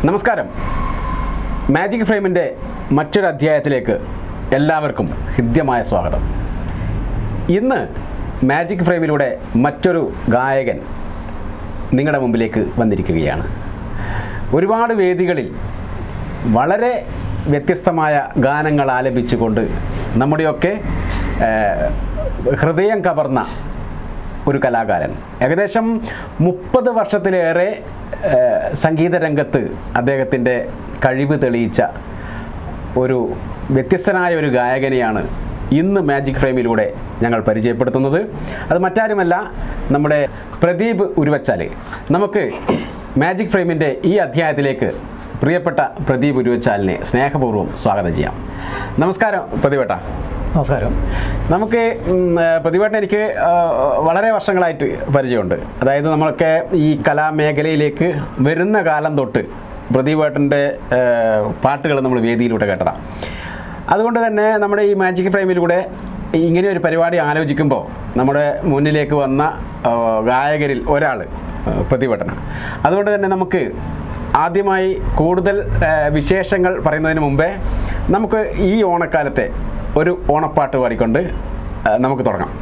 നമസ്കാരം മാജിക് ഫ്രെയിമിൻ്റെ മറ്റൊരു അധ്യായത്തിലേക്ക് എല്ലാവർക്കും ഹൃദ്യമായ സ്വാഗതം ഇന്ന് മാജിക് ഫ്രെയിമിലൂടെ മറ്റൊരു ഗായകൻ നിങ്ങളുടെ മുമ്പിലേക്ക് വന്നിരിക്കുകയാണ് ഒരുപാട് വേദികളിൽ വളരെ വ്യത്യസ്തമായ ഗാനങ്ങൾ ആലപിച്ചുകൊണ്ട് നമ്മുടെയൊക്കെ ഏഹ്, ഹൃദയം കവർന്ന ഒരു കലാകാരൻ ഏകദേശം മുപ്പത് വർഷത്തിലേറെ ഏഹ്, സംഗീത രംഗത്ത് അദ്ദേഹത്തിൻ്റെ കഴിവ് തെളിയിച്ച ഒരു വ്യത്യസ്തനായ ഒരു ഗായകനെയാണ് ഇന്ന് മാജിക് ഫ്രെയിമിലൂടെ ഞങ്ങൾ പരിചയപ്പെടുത്തുന്നത് അത് മറ്റാരുമല്ല നമ്മുടെ പ്രദീപ് ഉരുവച്ചാൽ നമുക്ക് മാജിക് ഫ്രെയിമിൻ്റെ ഈ അധ്യായത്തിലേക്ക് പ്രിയപ്പെട്ട പ്രദീപ് ഉരുവച്ചാലിനെ സ്നേഹപൂർവ്വം സ്വാഗതം ചെയ്യാം നമസ്കാരം പ്രതിവേട്ട നമസ്കാരം നമുക്ക് ഉം, ഏ, പ്രതിവേട്ടൻ എനിക്ക് ആ, വളരെ വർഷങ്ങളായിട്ട് പരിചയമുണ്ട് അതായത് നമ്മളൊക്കെ ഈ കലാമേഖലയിലേക്ക് വരുന്ന കാലം തൊട്ട് പ്രതിവേട്ടൻ്റെ പാട്ടുകൾ നമ്മൾ വേദിയിലൂടെ കേട്ടതാണ് അതുകൊണ്ട് തന്നെ നമ്മുടെ ഈ മാജിക് ഫ്രെയിമിലൂടെ ഇങ്ങനെ ഒരു പരിപാടി ആലോചിക്കുമ്പോൾ നമ്മുടെ മുന്നിലേക്ക് വന്ന ആ, ഗായകരിൽ ഒരാൾ പ്രതിവേട്ടനാണ് അതുകൊണ്ട് തന്നെ നമുക്ക് ആദ്യമായി കൂടുതൽ ആ, വിശേഷങ്ങൾ പറയുന്നതിന് മുമ്പേ നമുക്ക് ഈ ഓണക്കാലത്തെ ഒരു ഓണപ്പാട്ട് പാടിക്കൊണ്ട് ആ, നമുക്ക് തുടങ്ങാം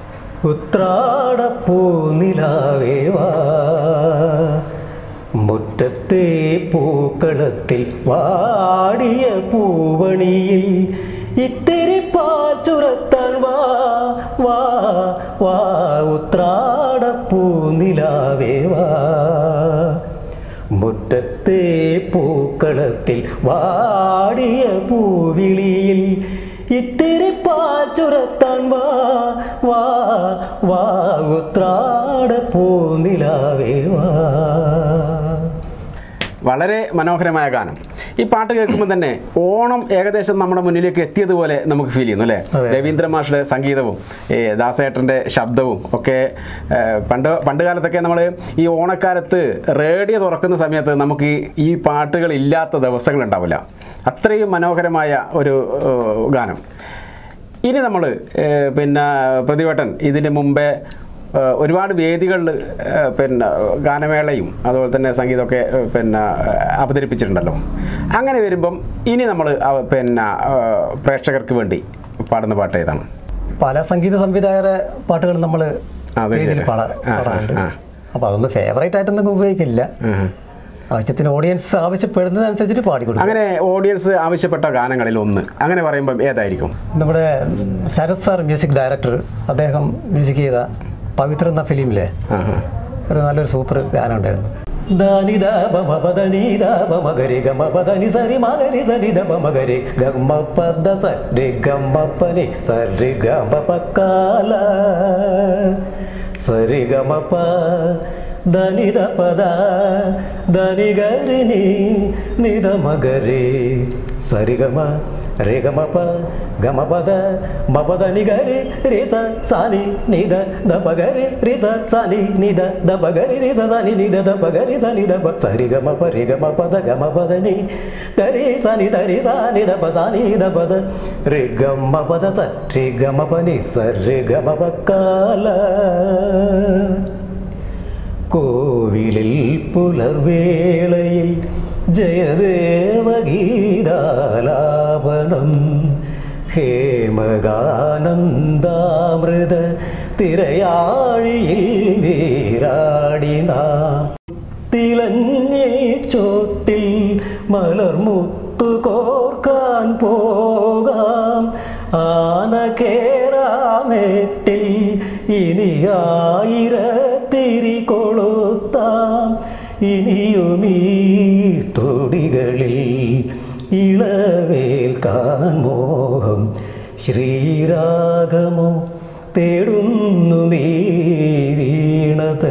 ഉത്രാടപ്പൂനിലാവേവാ മുറ്റത്തെ പൂക്കളത്തിൽ വാടിയ പൂവണിയിൽ ഇത്തിരി പാൽ ചുരത്താൻ വാ വാ വാ ഉത്രാടപ്പൂനിലാവേവാ മുറ്റത്തെ പൂക്കളത്തിൽ വാടിയ പൂവിളിയിൽ ഇത്തിരി പാച്ചുരത്താൻ വാ വാ വാ ഉത്രാട പൂനിലാവേ വാ വളരെ മനോഹരമായ ഗാനം ഈ പാട്ട് കേൾക്കുമ്പോൾ തന്നെ ഓണം ഏകദേശം നമ്മുടെ മുന്നിലേക്ക് എത്തിയതുപോലെ നമുക്ക് ഫീൽ ചെയ്യുന്നു അല്ലേ അതെ. രവീന്ദ്ര മാഷിന്റെ സംഗീതവും ഈ ദാസേട്ടൻ്റെ ശബ്ദവും ഒക്കെ ഏ, പണ്ട് പണ്ട് കാലത്തൊക്കെ നമ്മൾ ഈ ഓണക്കാലത്ത് റേഡിയോ തുറക്കുന്ന സമയത്ത് നമുക്ക് ഈ- ഈ പാട്ടുകൾ ഇല്ലാത്ത ദിവസങ്ങൾ ഉണ്ടാവില്ല അത്രയും മനോഹരമായ ഒരു ഏ, ഗാനം ഇനി നമ്മൾ പിന്നെ പ്രതിവട്ടൻ ഇതിന് മുമ്പേ ഏ, ഒരുപാട് വേദികളിൽ പിന്നെ ഗാനമേളയും അതുപോലെ തന്നെ സംഗീതമൊക്കെ ഏ, പിന്നെ ഏ, അവതരിപ്പിച്ചിട്ടുണ്ടല്ലോ അങ്ങനെ വരുമ്പം ഇനി നമ്മൾ പിന്നെ ഏ, പ്രേക്ഷകർക്ക് വേണ്ടി പാടുന്ന പാട്ട് ഏതാണ് പല സംഗീത സംവിധായകരെ പാട്ടുകൾ നമ്മൾ അതെ, സ്റ്റേജിൽ ശരി. പാടാ ആ, ആ, പാടാറുണ്ട് ആ. അപ്പോൾ അതൊന്നും ഫേവറേറ്റ് ആയിട്ടൊന്നും ഉപയോഗിക്കില്ല ഉം. ആവശ്യത്തിന് ഓഡിയൻസ് ആവശ്യപ്പെടുന്നതനുസരിച്ചിട്ട് പാടിക്കൊടുക്കും അങ്ങനെ ഓഡിയൻസ് ആവശ്യപ്പെട്ട ഗാനങ്ങളിൽ ഒന്ന് അങ്ങനെ പറയുമ്പം ഏതായിരിക്കും നമ്മുടെ ശരത് സാർ മ്യൂസിക് ഡയറക്ടർ അദ്ദേഹം മ്യൂസിക് ചെയ്ത പവിത്ര എന്ന ഫിലിമിലെ ആ, ആ. ഒരു നല്ലൊരു സൂപ്പർ ഗാനം ഉണ്ടായിരുന്നു ധാനിത ബമ പദനിത ബമഗരി ഗമ പദനി സരി മഗരി സരി ദ ബമഗരി ഗമ പദ സരി ഗമ പനി സരി ഗമ പക്കാല സരി ഗമ പ ധനിത പദ ധനി ഗരി നി നിത മഗരി സരി ഗമ രെ ഗമ പ ഗമ പദ മപദ നി ഗരി രി സ സാനി നിത ദ പഗരി രി സ സാനി നിത ദ പഗരി രി സ സാനി നിത ദ പഗരി സ നിത പ സരി ഗമ പ രി ഗമ പദ ഗമ പദ നി ഗരി സ നി ധ രി സ നി ദ പ സാ നി ദ പദ രി ഗമ പദ സ രി ഗമ പ നി സ രി ഗമ പ കാല കോവിലിൽ പുലർവേളയിൽ ജയദേവഗീതാലാപനം ഹേമഗാനന്ദാമൃത തിരയാഴിയിൽ നീരാടിന തിളഞ്ഞേ ചോട്ടിൽ മലർമുത്തു കോർക്കാൻ പോകാം ആന കേറാമേട്ടിൽ ഇനി ആയിരത്തിരി കൊളുത്താം ഇനിയുമീ തൊടികളിൽ ഇളവേൽക്കാൻ മോഹം ശ്രീരാഗമോ തേടുന്നു നീ വീണതൻ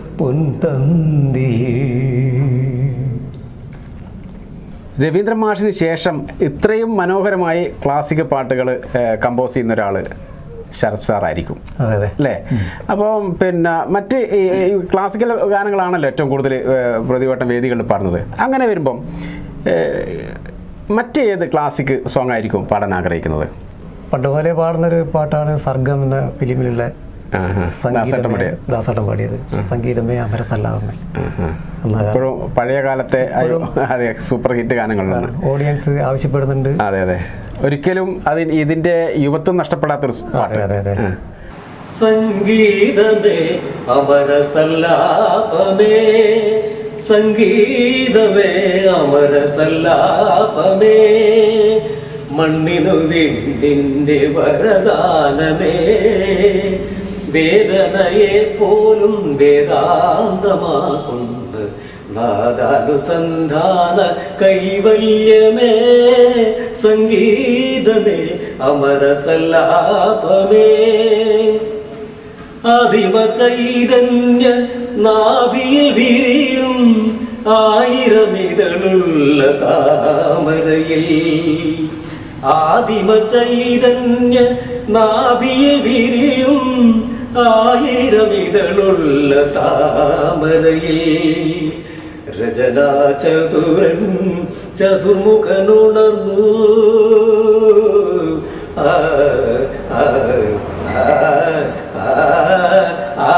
പൊൻതന്തിയിൽ രവീന്ദ്ര മാഷിന് ശേഷം ഇത്രയും മനോഹരമായി ക്ലാസിക് പാട്ടുകൾ കമ്പോസ് ചെയ്യുന്ന ഒരാൾ ശരത് സാറായിരിക്കും അതെ അതെ അല്ലേ അപ്പം പിന്നെ മറ്റ് ഈ ഈ ക്ലാസിക്കൽ ഗാനങ്ങളാണല്ലോ ഏറ്റവും കൂടുതൽ പ്രതിവട്ടം വേദികളിൽ പാടുന്നത് അങ്ങനെ വരുമ്പം ഏഹ്, മറ്റ് ഏത് ക്ലാസിക് സോങ് ആയിരിക്കും പാടാൻ ആഗ്രഹിക്കുന്നത് പണ്ട് പോലെ പാടുന്നൊരു പാട്ടാണ് സർഗം എന്ന ഫിലിമിലുള്ള ആഹാ. ദാസേട്ടൻ പാടിയത്. ദാസേട്ടൻ പാടിയത് സംഗീതമേ അമരസല്ലാമേ ആഹാ. എന്ന ഗാനം. ഇപ്പോഴും പഴയ കാലത്തെ ആ ഒരു- അതെ സൂപ്പർ ഹിറ്റ് ഗാനങ്ങളിലാണ് ഓഡിയൻസ് ആവശ്യപ്പെടുന്നുണ്ട് അതെ അതെ ഒരിക്കലും അതിന് ഇതിന്റെ യുവത്വം നഷ്ടപ്പെടാത്തൊരു പാട്ട് അതെ, അതെ, അതെ. ആ. സംഗീതമേ അമരസല്ലാപമേ സംഗീതമേ അമരസല്ലാപമേ മണ്ണിനു വിണ്ടിന്റെ വരദാനമേ വേദനയെ പോലും വേദാന്തമാക്കുന്ന നാദാനുസന്ധാന കൈവല്യമേ സംഗീതമേ അമരസല്ലാപമേ ആദിമ ചൈതന്യ നാഭിയിൽ വിരിയും ആയിരമിതളുള്ള താമരയിൽ ആദിമ ചൈതന്യ നാഭിയിൽ വിരിയും ആയിരമിതളുള്ള താമരയിൽ രചനാ ചതുരൻ ചതുർമുഖനുണർന്നു ആ ആ ആ ആ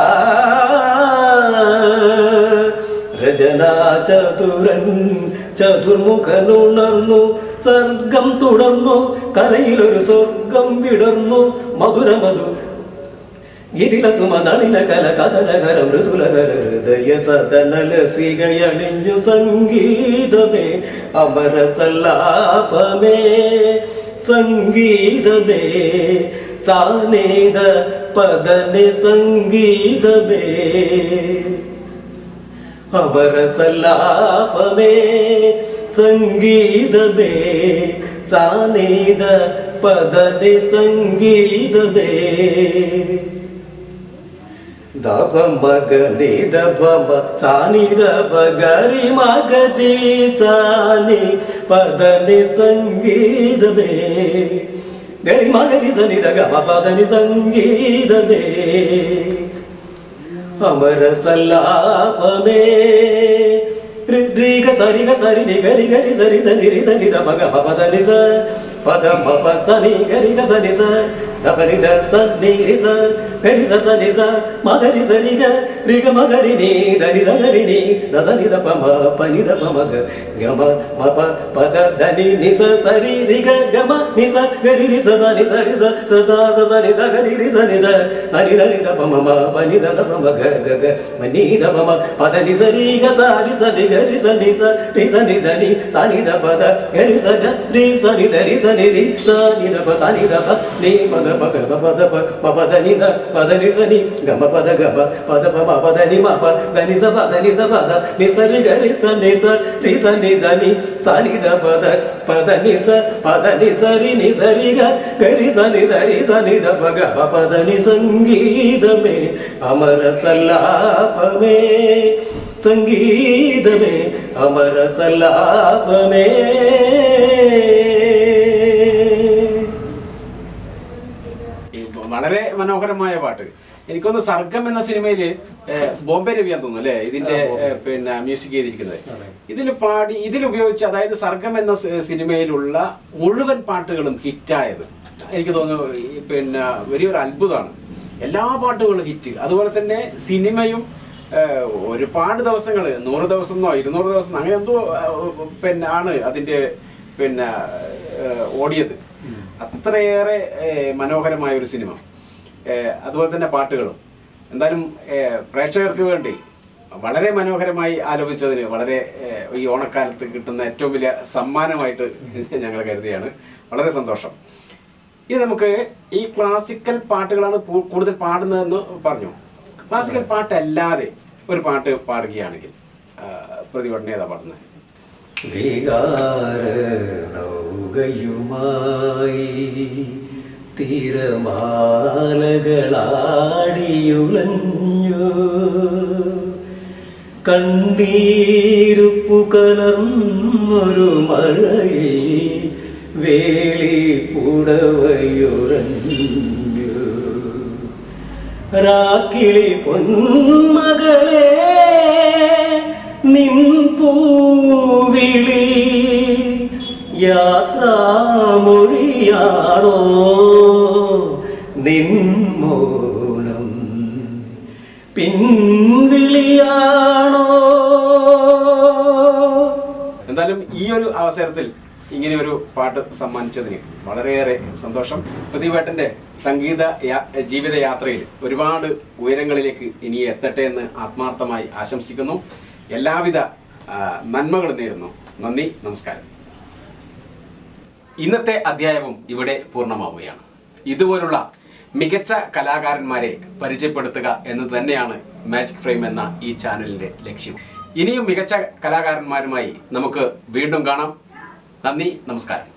രചനാ ചതുരൻ ചതുർമുഖനുണർന്നു സർഗം തുടർന്നു കലയിലൊരു സ്വർഗം വിടർന്നു മധുരമധു ഇതില സുമനളിന കല കഥനകര മൃദുലകര ഹൃദയ സദനലസികയണിഞ്ഞു സംഗീതമേ അമരസല്ലാപമേ സംഗീതമേ സാനേത പദനെ സംഗീതമേ അമരസല്ലാപമേ സംഗീതമേ സാനേത പദനെ സംഗീതമേ ദപ മഗനി ദപമ സാനി ദപ ഗരി മഗരി സാനി പദനി സംഗീതമേ ഗരി മഗരി സനി ദ ഗമ പദനി സംഗീതമേ അമരസല്ലാപമേ ഋഗ സരി ഗ സരി നി ഗരി ഗരി സരി സനി രി സനി ദ മഗ മ പദ നി സ പദ മ പ സനി ഗരി ഗ സനി സ ദ പ നി ദ സ നി രി സ ഗരി സ സ നി സ മ ഗരി സരി ഗ രി ഗ മ ഗരി നി ദ നി ദ ഗരി നി ദ സ നി ദ പ മ പ നി ദ പ മ ഗ ഗ മ മ പ പ ദ ധ നി നി സ സരി രി ഗ ഗ മ നി സ ഗരി രി സ സ നി സ രി സ സ സ സ സ നി ദ ഗരി രി സ നി ദ സ നി ദ നി ദ പ മ മ പ നി ദ ദ പ മ ഗ ഗ ഗ മ നി ദ പ മ പ ദ നി സ രി ഗ സ രി സ നി ഗ രി സ നി സ രി സ നി ദ നി സ നി ദ പ ദ ഗ രി സ ഗ രി സ നി ദ രി സ നി രി സ നി ദ പ സ നി ദ പ നി മ ദ പ ഗ പ പ ദ പ മ പ ദ നി ദ പ ദ നി സ നി ഗ മ പ ദ ഗ പ പ ദ പ മ പ ദ നി മ പ ദ നി സ പ ദ നി സ പ ദ നി സ രി ഗ രി സ നി സ രി സ നി ദ നി സ നി ദ പ ദ പ ദ നി സ പ ദ നി സ രി നി സ രി ഗ ഗ രി സ നി ദ രി സ നി ദ പ ഗ പ പ ദ നി സംഗീതമേ അമരസല്ലാപമേ സംഗീതമേ അമരസല്ലാപമേ ഈ വളരെ മനോഹരമായ പാട്ട് എനിക്കൊന്ന് സർഗം എന്ന സിനിമയില് ഏഹ്, ബോംബെ രവിയാന്ന് തോന്നുന്നു അല്ലേ ഇതിന്റെ ഏഹ്, പിന്നെ മ്യൂസിക് ചെയ്തിരിക്കുന്നത് ഇതിൽ പാടി ഇതിൽ ഉപയോഗിച്ച അതായത് സർഗം എന്ന സി- സിനിമയിലുള്ള മുഴുവൻ പാട്ടുകളും ഹിറ്റായത് എനിക്ക് തോന്നുന്നു ഈ പിന്നെ വലിയൊരു അത്ഭുതമാണ് എല്ലാ പാട്ടുകളും ഹിറ്റ് അതുപോലെ തന്നെ സിനിമയും ഏഹ്, ഒരുപാട് ദിവസങ്ങൾ നൂറ് ദിവസമോ ഇരുന്നൂറ് ദിവസം അങ്ങനെ എന്തോ ഏഹ്, പിന്നെ ആണ് അതിന്റെ പിന്നെ ഏഹ്, ഓടിയത് അത്രയേറെ ഏഹ്, മനോഹരമായ ഒരു സിനിമ ഏഹ്, അതുപോലെ തന്നെ പാട്ടുകളും എന്തായാലും ഏഹ്, പ്രേക്ഷകർക്ക് വേണ്ടി വളരെ മനോഹരമായി ആലോചിച്ചതിന് വളരെ ഏഹ്, ഈ ഓണക്കാലത്ത് കിട്ടുന്ന ഏറ്റവും വലിയ സമ്മാനമായിട്ട് ഞങ്ങൾ കരുതിയാണ് വളരെ സന്തോഷം ഇനി നമുക്ക് ഈ ക്ലാസിക്കൽ പാട്ടുകളാണ് പൂ- കൂടുതൽ പാടുന്നതെന്ന് പറഞ്ഞു ക്ലാസിക്കൽ പാട്ടല്ലാതെ ഒരു പാട്ട് പാടുകയാണെങ്കിൽ ആ, പ്രതിഭടന ഏതാ പാടുന്നത് വികാര നൗകയുമായി തിരമാലകളാടിയുലഞ്ഞു കണ്ണീരുപ്പു കലർന്നൊരു മഴയിൽ വേളി പുടവയുറഞ്ഞു രാക്കിളി പൊന്മകളെ നിൻ പൂവിളി യാത്രാമൊഴിയാണോ നിൻ മൗനം പിൻവിളിയാണോ എന്തായാലും ഈ ഒരു അവസരത്തിൽ ഇങ്ങനെ ഒരു പാട്ട് സമ്മാനിച്ചതിന് വളരെയേറെ സന്തോഷം പ്രതിവേട്ടന്റെ സംഗീത യാ- ജീവിതയാത്രയിൽ ഒരുപാട് ഉയരങ്ങളിലേക്ക് ഇനി എത്തട്ടെ എന്ന് ആത്മാർത്ഥമായി ആശംസിക്കുന്നു എല്ലാവിധ ആ, നന്മകളും നേരുന്നു നന്ദി നമസ്കാരം ഇന്നത്തെ അധ്യായവും ഇവിടെ പൂർണ്ണമാവുകയാണ് ഇതുപോലുള്ള മികച്ച കലാകാരന്മാരെ പരിചയപ്പെടുത്തുക എന്ന് തന്നെയാണ് മാജിക് ഫ്രെയിം എന്ന ഈ ചാനലിന്റെ ലക്ഷ്യം ഇനിയും മികച്ച കലാകാരന്മാരുമായി നമുക്ക് വീണ്ടും കാണാം നന്ദി നമസ്കാരം